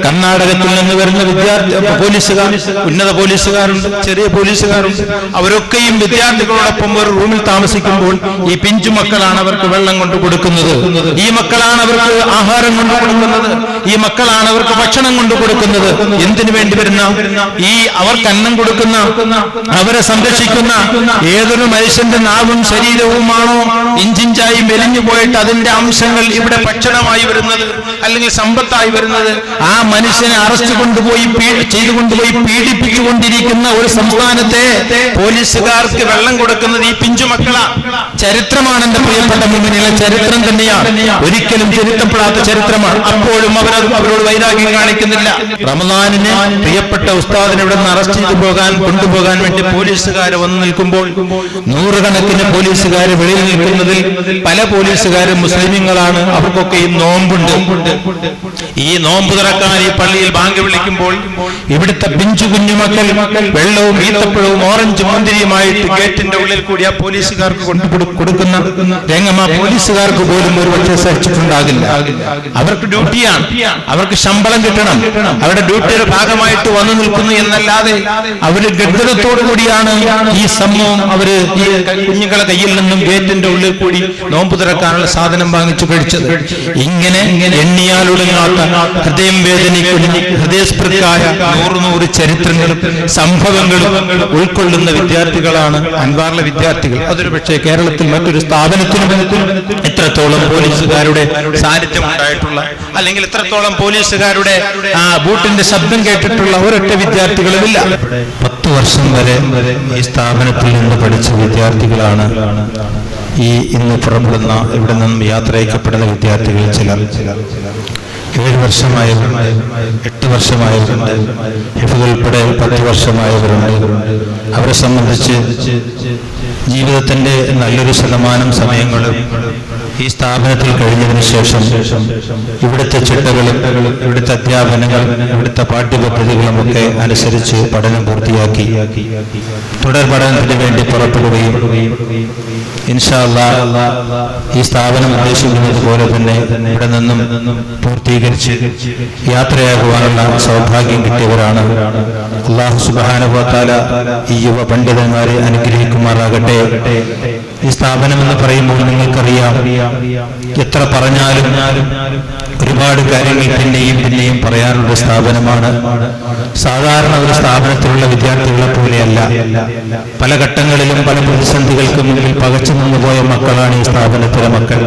കർണാടകത്തിൽ നിന്ന് വരുന്ന വിദ്യാർത്ഥി പോലീസുകാർ ഉന്നത പോലീസുകാരുണ്ട് ചെറിയ പോലീസുകാരുണ്ട് അവരൊക്കെയും വിദ്യാർത്ഥികളോടൊപ്പം ഒരു റൂമിൽ താമസിക്കുമ്പോൾ ഈ പിഞ്ചു മക്കളാണ് അവർക്ക് വെള്ളം കൊണ്ട് കൊടുക്കുന്നത് ഈ മക്കളാണ് അവർക്ക് ആഹാരം കൊണ്ട് കൊടുക്കുന്നത് ഈ മക്കളാണ് അവർക്ക് ഭക്ഷണം കൊണ്ട് കൊടുക്കുന്നത് എന്തിനു വേണ്ടി വരുന്ന ഈ അവർക്ക് അന്നം കൊടുക്കുന്ന അവരെ സംരക്ഷിക്കുന്ന ഏതൊരു മനുഷ്യന്റെ നാവും ശരീരവുമാണോ ഇഞ്ചിഞ്ചായി മെലിഞ്ഞു പോയിട്ട് അതിന്റെ അംശങ്ങൾ ഇവിടെ ഭക്ഷണമായി വരുന്നത് അല്ലെങ്കിൽ സമ്പത്തായി വരുന്നത് ആ മനുഷ്യനെ അറസ്റ്റ് കൊണ്ടുപോയി പീ- ചെയ്തു കൊണ്ടുപോയി പീഡിപ്പിച്ചുകൊണ്ടിരിക്കുന്ന ഒരു സംസ്ഥാനത്തെ പോലീസുകാർക്ക് വെള്ളം കൊടുക്കുന്നത് ഈ പിഞ്ചു മക്കളാ ചരിത്രമാണ് എന്റെ പ്രിയപ്പെട്ട മുമ്പിലെ ചരിത്രം തന്നെയാണ് ഒരിക്കലും തിരുത്തപ്പെടാത്ത ചരിത്രമാണ് അപ്പോഴും അവർ അവരോട് വൈരാഗ്യം കാണിക്കുന്നില്ല റമദാനിന് പ്രിയപ്പെട്ട ഉസ്താദിനെ ഇവിടെ നിന്ന് അറസ്റ്റ് ചെയ്തു പോകാൻ കൊണ്ടുപോകാൻ വേണ്ടി പോലീസുകാർ വന്നു നിൽക്കുമ്പോൾ നൂറുകണക്കിന് പോലീസുകാർ വെളിയിൽ നിൽക്കുന്നതിൽ പല പോലീസുകാരും മുസ്ലിമീങ്ങളാണ് അവർക്കൊക്കെ ഈ നോമ്പുണ്ട് ഈ നോമ്പ് തുറക്കാൻ ഈ പള്ളിയിൽ ബാങ്ക് വിളിക്കുമ്പോൾ ഇവിടുത്തെ പിഞ്ചു കുഞ്ഞുമക്കൾ വെള്ളവും ഈത്തപ്പഴവും ഓറഞ്ച് മുന്തിരിയുമായിട്ട് ഗേറ്റിന്റെ ഉള്ളിൽ കൂടി ആ പോലീസുകാർക്ക് കൊണ്ടു കൊടു- കൊടുക്കുന്ന രംഗം ആ പോലീസുകാർക്ക് പോലും ഒരു പക്ഷേ സഹിച്ചിട്ടുണ്ടാകില്ല അവർക്ക് ഡ്യൂട്ടിയാണ് അവർക്ക് ശമ്പളം കിട്ടണം അവരുടെ ഡ്യൂട്ടിയുടെ ഭാഗമായിട്ട് വന്നു നിൽക്കുന്നു എന്നല്ലാതെ അവര് ഗദ്ഗതത്തോടു കൂടിയാണ് ഈ സംഭവം അവര് ഈ ക- കുഞ്ഞുങ്ങളെ കയ്യിൽ നിന്നും ഗേറ്റിന്റെ ഉള്ളിൽ കൂടി നോമ്പ് തുറക്കാനുള്ള സാധനം വാങ്ങിച്ചു കഴിച്ചത് ഇങ്ങനെ എണ്ണിയാലൊടുങ്ങാത്ത ഹൃദയം വേദനിക്കുന്ന ഹൃദയസ്പൃക്കായ നൂറ് നൂറ് ചരിത്രങ്ങളും സംഭവങ്ങളും ഉൾക്കൊള്ളുന്ന വിദ്യാർത്ഥികളാണ് അൻവാറിലെ വിദ്യാർത്ഥികൾ അതൊരു പക്ഷേ കേരളത്തിൽ മറ്റൊരു സ്ഥാപനത്തിനും ഇത്രത്തോളം പോലീസുകാരുടെ സാന്നിധ്യം ഉണ്ടായിട്ടുള്ള അല്ലെങ്കിൽ ഇത്രത്തോളം പോലീസുകാരുടെ ആ ബൂട്ടിന്റെ ശബ്ദം കേട്ടിട്ടുള്ള ഒരൊറ്റ വിദ്യാർത്ഥികളുമില്ല പത്ത് വർഷം വരെ ഈ സ്ഥാപനത്തിൽ നിന്ന് പഠിച്ച വിദ്യാർത്ഥികളാണ് ഈ ഇന്ന് പുറപ്പെടുന്ന ഇവിടെ നിന്നും യാത്ര അയക്കപ്പെടുന്ന വിദ്യാർത്ഥികൾ ചിലർ ഏഴ് വർഷമായവരുണ്ട് എട്ട് വർഷമായവരുണ്ട് ഹിഫുദ് ഉൾപ്പെടെ പത്ത് വർഷമായവരുണ്ട് അവരെ സംബന്ധിച്ച് ജീവിതത്തിന്റെ നല്ലൊരു ശതമാനം സമയങ്ങളും ഈ സ്ഥാപനത്തിൽ കഴിഞ്ഞതിന് ശേഷം ഇവിടുത്തെ ചിട്ടകളും ഇവിടുത്തെ അധ്യാപനങ്ങൾ ഇവിടുത്തെ പാഠ്യപദ്ധതികളും ഒക്കെ അനുസരിച്ച് പഠനം പൂർത്തിയാക്കി തുടർ പഠനത്തിന് വേണ്ടി പുറപ്പെടുകയും ഇൻഷാ അല്ലാ ഈ സ്ഥാപനം ഉദ്ദേശിക്കുന്നത് പോലെ തന്നെ ഇവിടെ നിന്നും പൂർത്തീകരിച്ച് യാത്രയാകുവാനുള്ള സൗഭാഗ്യം കിട്ടിയവരാണ് അള്ളാഹു സുബാനുഭവത്താല ഈ യുവ പണ്ഡിതന്മാരെ അനുഗ്രഹിക്കുമാറാകട്ടെ ഈ സ്ഥാപനം എന്ന് പറയുമ്പോൾ നിങ്ങൾക്കറിയാം എത്ര പറഞ്ഞാലും ഒരുപാട് കാര്യങ്ങൾ പിന്നെയും പിന്നെയും പറയാനുള്ള സ്ഥാപനമാണ് സാധാരണ ഒരു സ്ഥാപനത്തിലുള്ള വിദ്യാർത്ഥികളെ പോലെയല്ല പല ഘട്ടങ്ങളിലും പല പ്രതിസന്ധികൾക്ക് മുമ്പിൽ പകച്ചു നിന്നുപോയ മക്കളാണ് ഈ സ്ഥാപനത്തിലെ മക്കൾ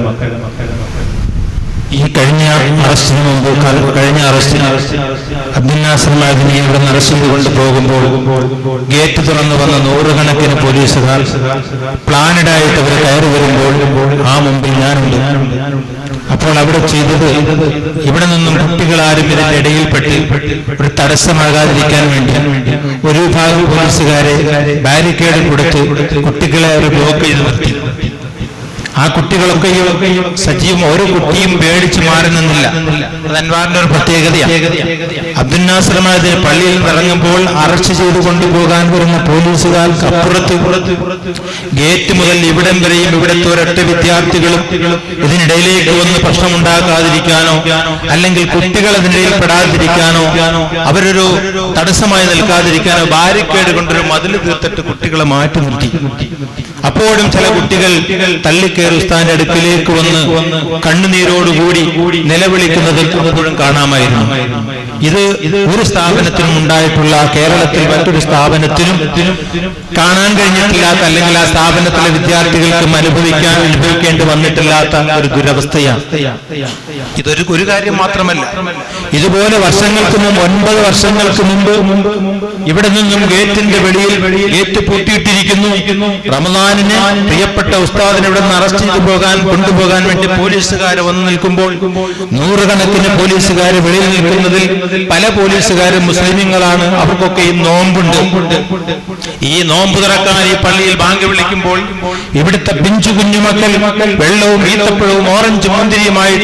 ഈ കഴിഞ്ഞ അറസ്റ്റിന് മുമ്പ് ക- കഴിഞ്ഞ അറസ്റ്റിന് അബ്ദുൽ നാസർ മാദിനെ ഇവിടെ നിന്ന് അറസ്റ്റ് ചെയ്ത് കൊണ്ടുപോകുമ്പോൾ ഗേറ്റ് തുറന്നു വന്ന നൂറുകണക്കിന് പോലീസുകാർ പ്ലാനഡ് ആയിട്ട് അവർ കയറി വരുമ്പോൾ ആ മുമ്പിൽ ഞാനുണ്ട് അപ്പോൾ അവിടെ ചെയ്തത് ഇവിടെ നിന്നും കുട്ടികളാരും ഇതിന്റെ ഇടയിൽപ്പെട്ട് ഒരു തടസ്സമാകാതിരിക്കാൻ വേണ്ടി ഒരു വിഭാഗം പോലീസുകാരെ ബാരിക്കേഡ് കൊടുത്ത് കുട്ടികളെ അവർ ബ്ലോക്ക് ചെയ്ത് നിർത്തി ആ കുട്ടികളൊക്കെയും സജീവം ഓരോ കുട്ടിയും പേടിച്ച് മാറി നിന്നില്ല അത് അൻവാറിന്റെ ഒരു പ്രത്യേകതയാണ് അബ്ദുൽ നാസർ മാതെ പള്ളിയിൽ നിന്ന് ഇറങ്ങുമ്പോൾ അറസ്റ്റ് ചെയ്ത് കൊണ്ടുപോകാൻ വരുന്ന പോലീസുകാർക്ക് അപ്പുറത്ത് ഗേറ്റ് മുതൽ ഇവിടം വരെയും ഇവിടുത്തെ ഒരൊറ്റ വിദ്യാർത്ഥികളും ഇതിനിടയിലേക്ക് വന്ന് പ്രശ്നമുണ്ടാക്കാതിരിക്കാനോ അല്ലെങ്കിൽ കുട്ടികൾ അതിനിടയിൽ പെടാതിരിക്കാനോ അവരൊരു തടസ്സമായി നിൽക്കാതിരിക്കാനോ ബാരിക്കേഡ് കൊണ്ടൊരു മതിൽ തീർത്തിട്ട് കുട്ടികളെ മാറ്റി നിർത്തി അപ്പോഴും ചില കുട്ടികൾ തള്ളിക്കയറി ഉസ്താന്റെ അടുക്കിലേക്ക് വന്ന് കണ്ണുനീരോടുകൂടി നിലവിളിക്കുന്നത് അപ്പോഴും കാണാമായിരുന്നു ഇത് ഒരു സ്ഥാപനത്തിനും ഉണ്ടായിട്ടുള്ള കേരളത്തിൽ മറ്റൊരു സ്ഥാപനത്തിനും കാണാൻ കഴിഞ്ഞിട്ടില്ലാത്ത അല്ലെങ്കിൽ ആ സ്ഥാപനത്തിലെ വിദ്യാർത്ഥികൾക്കും അനുഭവിക്കാൻ അനുഭവിക്കേണ്ടി വന്നിട്ടില്ലാത്ത ഒരു ദുരവസ്ഥയാണ് ഇതൊരു ഒരു കാര്യം മാത്രമല്ല ഇതുപോലെ വർഷങ്ങൾക്ക് മുമ്പ് ഒൻപത് വർഷങ്ങൾക്ക് മുമ്പ് ഇവിടെ നിന്നും ഗേറ്റിന്റെ വെളിയിൽ ഗേറ്റ് പൂട്ടിയിട്ടിരിക്കുന്നു റമദാനിന് പ്രിയപ്പെട്ട ഉസ്താദിനെ ഇവിടെ നിന്ന് അറസ്റ്റ് ചെയ്തു പോകാൻ കൊണ്ടുപോകാൻ വേണ്ടി പോലീസുകാർ വന്നു നിൽക്കുമ്പോൾ നൂറുകണക്കിന് പോലീസുകാർ വെളിയിൽ നിൽക്കുന്നതിൽ പല പോലീസുകാരും മുസ്ലിമീങ്ങളാണ് അവർക്കൊക്കെ ഈ നോമ്പുണ്ട് ഈ നോമ്പ് തുറക്കാൻ ഈ പള്ളിയിൽ ബാങ്ക് വിളിക്കുമ്പോൾ ഇവിടുത്തെ പിഞ്ചു കുഞ്ഞുമക്കൾ വെള്ളവും ഈത്തപ്പഴവും ഓറഞ്ച് മുന്തിരിയുമായിട്ട് ഗേറ്റിന്റെ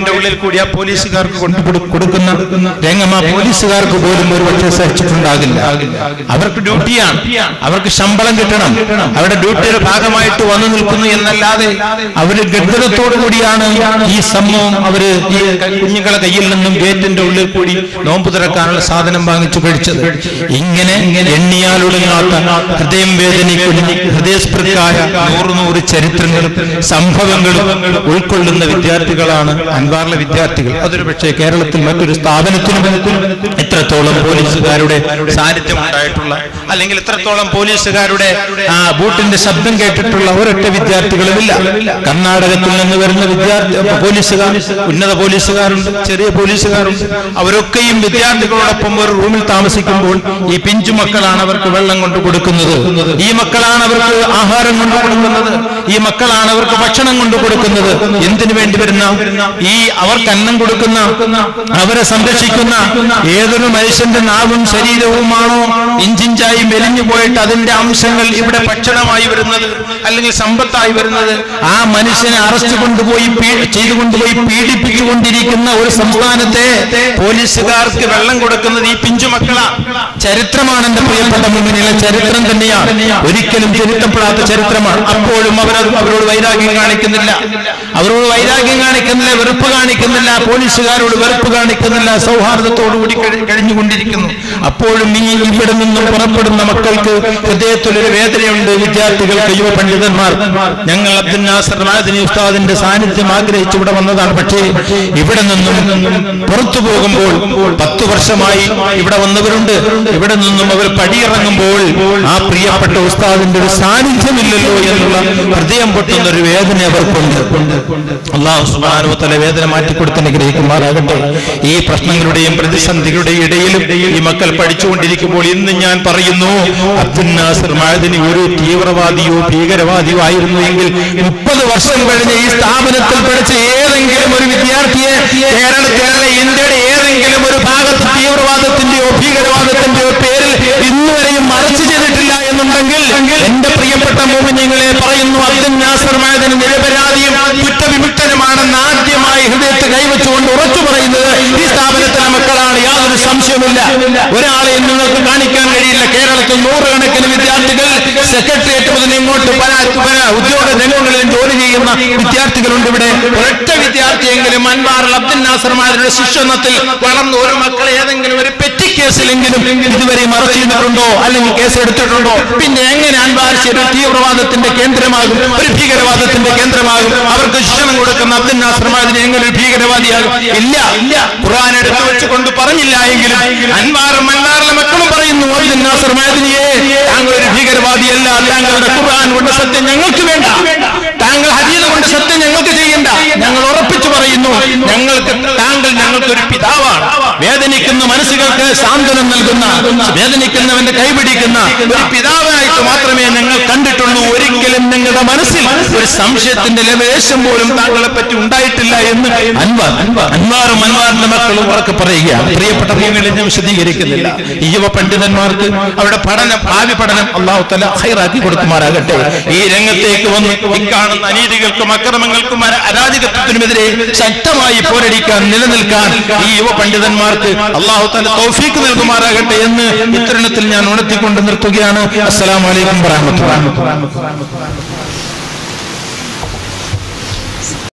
ഗേറ്റിന്റെ ഉള്ളിൽ കൂടി ആ പോലീസുകാർക്ക് കൊണ്ടു കൊടു- കൊടുക്കുന്ന രംഗം ആ പോലീസുകാർക്ക് പോലും ഒരു പക്ഷേ സഹിച്ചിട്ടുണ്ടാകില്ല അവർക്ക് ഡ്യൂട്ടിയാണ് അവർക്ക് ശമ്പളം കിട്ടണം അവരുടെ ഡ്യൂട്ടിയുടെ ഭാഗമായിട്ട് വന്നു നിൽക്കുന്നു എന്നല്ലാതെ അവര് ഗദ്ഗതത്തോടു കൂടിയാണ് ഈ സംഭവം അവര് ഈ ക- കുഞ്ഞുങ്ങളെ കയ്യിൽ നിന്നും ഗേറ്റിന്റെ ഉള്ളിൽ കൂടി നോമ്പ് തുറക്കാനുള്ള സാധനം വാങ്ങിച്ചു കഴിച്ചത് ഇങ്ങനെ എണ്ണിയാലൊടുങ്ങാത്ത ഹൃദയം വേദനിക്കുന്ന ഹൃദയസ്പൃക്കായ നൂറ് നൂറ് ചരിത്രങ്ങളും സംഭവങ്ങളും ഉൾക്കൊള്ളുന്ന വിദ്യാർത്ഥികളാണ് അൻവാറിലെ വിദ്യാർത്ഥികൾ അതൊരു പക്ഷേ കേരളത്തിൽ മറ്റൊരു സ്ഥാപനത്തിനും ഇത്രത്തോളം പോലീസുകാരുടെ സാന്നിധ്യം ഉണ്ടായിട്ടുള്ള അല്ലെങ്കിൽ ഇത്രത്തോളം പോലീസുകാരുടെ ആ, ബൂട്ടിന്റെ ശബ്ദം കേട്ടിട്ടുള്ള ഒരൊറ്റ വിദ്യാർത്ഥികളുമില്ല കർണാടകത്തിൽ നിന്ന് വരുന്ന വിദ്യാർത്ഥി പോലീസുകാർ ഉന്നത പോലീസുകാരുണ്ട് ചെറിയ പോലീസുകാരുണ്ട് അവരൊക്കെയും വിദ്യാർത്ഥികളോടൊപ്പം ഒരു റൂമിൽ താമസിക്കുമ്പോൾ ഈ പിഞ്ചു മക്കളാണ് അവർക്ക് വെള്ളം കൊണ്ട് കൊടുക്കുന്നത് ഈ മക്കളാണ് അവർക്ക് ആഹാരം കൊണ്ട് കൊടുക്കുന്നത് ഈ മക്കളാണ് അവർക്ക് ഭക്ഷണം കൊണ്ട് കൊടുക്കുന്നത് എന്തിനു വേണ്ടി വരുന്ന ഈ അവർക്ക് അന്നം കൊടുക്കുന്ന അവരെ സംരക്ഷിക്കുന്ന ഏതൊരു മനുഷ്യന്റെ നാവും ശരീരവുമാണോ ഇഞ്ചിഞ്ചായി മെലിഞ്ഞു പോയിട്ട് അതിന്റെ അംശങ്ങൾ ഇവിടെ ഭക്ഷണമായി വരുന്നത് അല്ലെങ്കിൽ സമ്പത്തായി വരുന്നത് ആ മനുഷ്യനെ അറസ്റ്റ് കൊണ്ടുപോയി പീ- ചെയ്തു കൊണ്ടുപോയി പീഡിപ്പിച്ചുകൊണ്ടിരിക്കുന്ന ഒരു സംസ്ഥാനത്തെ പോലീസുകാർക്ക് വെള്ളം കൊടുക്കുന്നത് ഈ പിഞ്ചു മക്കളാ ചരിത്രമാണ് എന്റെ പ്രിയപ്പെട്ട മുമ്പിലെ ചരിത്രം തന്നെയാണ് ഒരിക്കലും തിരുത്തപ്പെടാത്ത ചരിത്രമാണ് അപ്പോഴും അവർ അവരോട് വൈരാഗ്യം കാണിക്കുന്നില്ല അവരോട് വൈരാഗ്യം കാണിക്കുന്നില്ല വെറുപ്പ് കാണിക്കുന്നില്ല പോലീസുകാരോട് വെറുപ്പ് കാണിക്കുന്നില്ല സൗഹാർദ്ദത്തോടുകൂടി കഴി- കഴിഞ്ഞുകൊണ്ടിരിക്കുന്നു അപ്പോഴും ഈ ഇവിടെ നിന്നും പുറപ്പെടുന്ന മക്കൾക്ക് ഹൃദയത്തിലൊരു വേദനയുണ്ട് വിദ്യാർത്ഥികൾക്ക് യുവ പണ്ഡിതന്മാർ ഞങ്ങൾ അബ്ദുൽ നാസർ മാദിനി ഉസ്താദിന്റെ സാന്നിധ്യം ആഗ്രഹിച്ച് ഇവിടെ വന്നതാണ് പക്ഷേ ഇവിടെ നിന്നും പുറത്തു പോകുമ്പോൾ പത്തു വർഷമായി ഇവിടെ വന്നവരുണ്ട് ഇവിടെ നിന്നും അവർ പടിയിറങ്ങുമ്പോൾ ആ പ്രിയപ്പെട്ട ഉസ്താദിന്റെ ഒരു സാന്നിധ്യമില്ലല്ലോ എന്നുള്ള ഹൃദയം പൊട്ടുന്ന ഒരു വേദന അവർക്കുണ്ട് അള്ളാഹു സുബാനുവത്തല വേദന മാറ്റിക്കൊടുത്ത് അനുഗ്രഹിക്കുമാറാകട്ടെ ഈ പ്രശ്നങ്ങളുടെയും പ്രതിസന്ധികളുടെയും ഇടയിലും ഈ മക്കൾ പഠിച്ചുകൊണ്ടിരിക്കുമ്പോൾ ഇന്ന് ഞാൻ പറയുന്നു അബ്ദുൽ നാസർ മാദിനി ഒരു തീവ്രവാദിയോ ഭീകരവാദിയോ ആയിരുന്നു എങ്കിൽ മുപ്പത് വർഷം കഴിഞ്ഞ് ഈ സ്ഥാപനത്തിൽ പഠിച്ച ഏതെങ്കിലും ഒരു വിദ്യാർത്ഥിയെ കേരളത്തിലെ ഇന്ത്യയുടെ ഏതെങ്കിലും ഒരു ഭാഗത്ത് തീവ്രവാദത്തിന്റെയോ ഭീകരവാദത്തിന്റെയോ പേരിൽ ഇന്നുവരെയും മറച്ചു ചെയ്തിട്ടില്ല എന്നുണ്ടെങ്കിൽ എന്റെ പ്രിയപ്പെട്ട മോമിനിങ്ങളെ പറയുന്നു അബ്ദുൽ നാസർ മാദിനി നിരപരാധിയും കുറ്റവിമുക്തനുമാണെന്ന് ആദ്യമായി ഹൃദയത്തെ കൈവച്ചുകൊണ്ട് ഉറച്ചു പറയുന്നത് ഈ സ്ഥാപനത്തിലെ മക്കളാണ് യാതൊരു സംശയവുമില്ല ഒരാളെയും നിങ്ങൾക്ക് കാണിക്കാൻ കഴിയില്ല കേരളത്തിൽ നൂറുകണക്കിന് വിദ്യാർത്ഥികൾ സെക്രട്ടേറിയറ്റ് മുതൽ ഇങ്ങോട്ട് പല പല ഉദ്യോഗ രംഗങ്ങളിലും ജോലി ചെയ്യുന്ന വിദ്യാർത്ഥികളുണ്ട് ഇവിടെ ഒരൊറ്റ വിദ്യാർത്ഥിയെങ്കിലും അൻവാറുൽ അബ്ദുൽ നാസർമാരുടെ ശിക്ഷണത്തിൽ വളർന്ന ഒരു മക്കളെ ഏതെങ്കിലും ഒരു പെറ്റി കേസിലെങ്കിലും ഇതുവരെ മറച്ചു ചെയ്തിട്ടുണ്ടോ അല്ലെങ്കിൽ കേസ് എടുത്തിട്ടുണ്ടോ പിന്നെ എങ്ങനെ അൻവാർ ഒരു തീവ്രവാദത്തിന്റെ കേന്ദ്രമാകും ഒരു ഭീകരവാദത്തിന്റെ കേന്ദ്രമാകും അവർക്ക് ശിക്ഷണം കൊടുക്കുന്ന അബ്ദുൽ നാസർമാദിനെ എങ്ങനെ ഒരു ഭീകരവാദിയാകും ഇല്ല ഇല്ല ഖുർആൻ എടുത്തു വെച്ചുകൊണ്ട് പറഞ്ഞില്ല എങ്കിലും അൻവാറും അൻവാറിലെ മക്കളും പറയുന്നു അബ്ദുൽ നാസർ മാദിനിയെ താങ്കൾ ഒരു ഭീകരവാദിയല്ല താങ്കളുടെ ഖുർആൻ കൊണ്ട് സത്യം ഞങ്ങൾക്ക് വേണ്ട താങ്കൾ ഹദീദ് കൊണ്ട് സത്യം ഞങ്ങൾക്ക് ചെയ്യണ്ട ഞങ്ങൾ ഉറപ്പിച്ചു പറയുന്നു ഞങ്ങൾക്ക് താങ്കൾ ഞങ്ങൾക്ക് ഒരു പിതാവാണ് വേദനിക്കുന്ന മനസ്സുകൾക്ക് സാന്ത്വനം നൽകുന്ന വേദനിക്കുന്നവന്റെ കൈപിടിക്കുന്ന ഒരു പിതാവായിട്ട് മാത്രമേ ഞങ്ങൾ കണ്ടിട്ടുള്ളൂ ഒരിക്കലും ഞങ്ങളുടെ മനസ്സിൽ ഒരു സംശയത്തിന്റെ ലവേശം പോലും താങ്കളെ പറ്റി ഉണ്ടായിട്ടില്ല എന്ന് അൻവാർ അൻവാറും അൻവാറിന്റെ മക്കളും ഉറക്കെ പറയുകയാണ് പ്രിയപ്പെട്ട ഭൂമികളെ ഞാൻ വിശദീകരിക്കുന്നില്ല ഈ യുവ പണ്ഡിതന്മാർക്ക് അവരുടെ പഠനം ഭാവി പഠനം അള്ളാഹു തല ഹൈറാക്കി കൊടുക്കുമാറാകട്ടെ ഈ രംഗത്തേക്ക് വന്ന് ഇക്കാണുന്ന അനീതികൾക്കും അക്രമങ്ങൾക്കും അര- അരാജകത്വത്തിനുമെതിരെ ശക്തമായി പോരടിക്കാൻ നിലനിൽക്കാൻ ഈ യുവ പണ്ഡിതന്മാർക്ക് അള്ളാഹു തല തൗഫീക്ക് നൽകുമാറാകട്ടെ എന്ന് ഇത്തരുണത്തിൽ ഞാൻ ഉണർത്തിക്കൊണ്ട് നിർത്തുകയാണ് അസ്സലാമലൈക്കും വറഹമത്തുള്ളാഹി